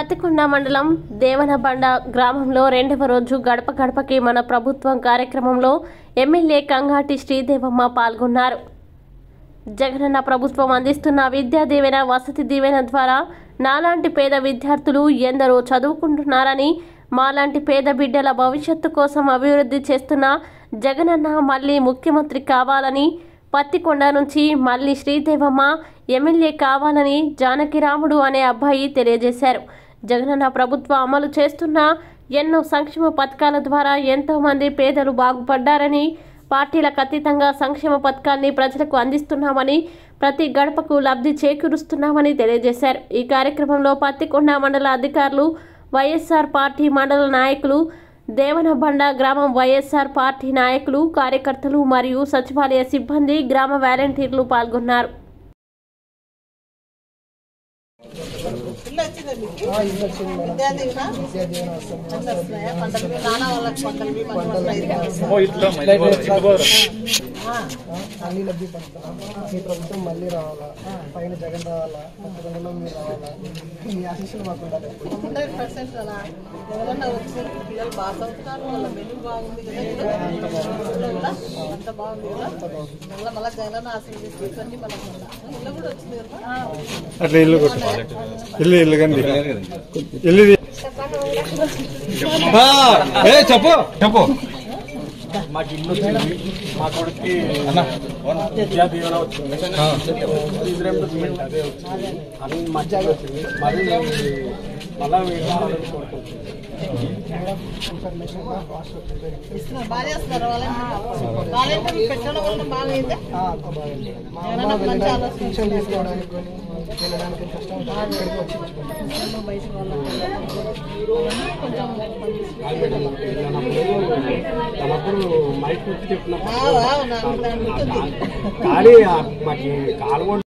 పత్తికొండ మండలం దేవనబండ గ్రామంలో రెండవ రోజు గడప గడపకి మన ప్రభుత్వం కార్యక్రమంలో ఎమ్మెల్యే కంగాటి శ్రీదేవమ్మ పాల్గొన్నారు జగనన్న ప్రభుత్వం అందిస్తున్న విద్యా దీవెన వసతి దీవెన ద్వారా నాలాంటి పేద విద్యార్థులు ఎందరో చదువుకుంటున్నారని మాలాంటి పేద బిడ్డల భవిష్యత్తు కోసం అభివృద్ధి చేస్తున్న జగనన్న మళ్ళీ ముఖ్యమంత్రి కావాలని పత్తికొండ నుంచి మళ్ళీ శ్రీదేవమ్మ ఎమ్మెల్యే కావాలని జానకిరాముడు అనే అబ్బాయి తెలియజేశారు జగనన్న ప్రభుత్వం అమలు చేస్తున్న ఎన్నో సంక్షేమ పథకాల ద్వారా ఎంతో మంది పేదలు బాగుపడ్డారని పార్టీలకు అతీతంగా సంక్షేమ పథకాన్ని ప్రజలకు అందిస్తున్నామని ప్రతి గడపకు లబ్ధి చేకూరుస్తున్నామని తెలియజేశారు ఈ కార్యక్రమంలో పత్తికొండ మండల అధికారులు వైఎస్ఆర్ పార్టీ మండల నాయకులు దేవనబండ గ్రామం వైఎస్ఆర్ పార్టీ నాయకులు కార్యకర్తలు మరియు సచివాలయ సిబ్బంది గ్రామ వాలంటీర్లు పాల్గొన్నారు ఇల్లు వచ్చిందా మీకు? విద్యా దీవెన? అన్నీ వస్తున్నాయా? పంటలు మీ నాన్న వాళ్ళకి పంటలు మీ పంటలు వస్తాయి. ఆ, అన్ని లబ్ధి పడతాం మీ ప్రభుత్వం మళ్ళీ రావాలా పైన జగన్ రావాలా పక్కన మీరు రావాలా మీ ఆశీస్సులు మాకు ఉండాలి ఎప్పుడు. 100% అలా ఎవరన్నా వచ్చి పిల్లలు బాగా చదువుతున్నారు వాళ్ళ మెను బాగుంది కదా ఇప్పుడు ఇంట్లో కూడా అంత బాగుంది కదా మళ్ళీ మళ్ళీ జగన్ ఆశీర్వదించి ఇవన్నీ మనకు మళ్ళా. ఇల్లు కూడా వచ్చింది కదా అట్లా ఇల్లు కొట్టు ఇల్లు ఇల్లు కండి ఇల్లు ఇది. ఏ చెప్పు చెప్పు మాకు ఇల్లు వచ్చింది మా కొడుక్కి విద్యా దీవెన వచ్చింది ఫీజు రియంబర్స్మెంట్ అదే వచ్చింది అన్ని మంచిగా వచ్చింది మళ్ళీ మళ్ళా వేయాలని కోరుకుంటున్నాం ఇస్తున్నారు బాగా చేస్తున్నారు వాలంటీర్ వాలంటీర్ పెట్టడం వల్ల బాగా అయిందా ఆ, అక్క బాగుంది మా అమ్మ ఏమన్నా మంచి వెళ్ళడానికి ఆలోచన పింఛన్ తీసుకోవడానికి కానీ వెళ్ళడానికి కష్టం ఉంటుంది ఇక్కడికి వచ్చి ఇచ్చుకుంటాం బయట కొంచెం తనప్పుడు మైక్ గుర్తు చెప్పినప్పుడు బాగా నాకు అనిపిస్తుంది కానీ ఆ మాకు కాలువ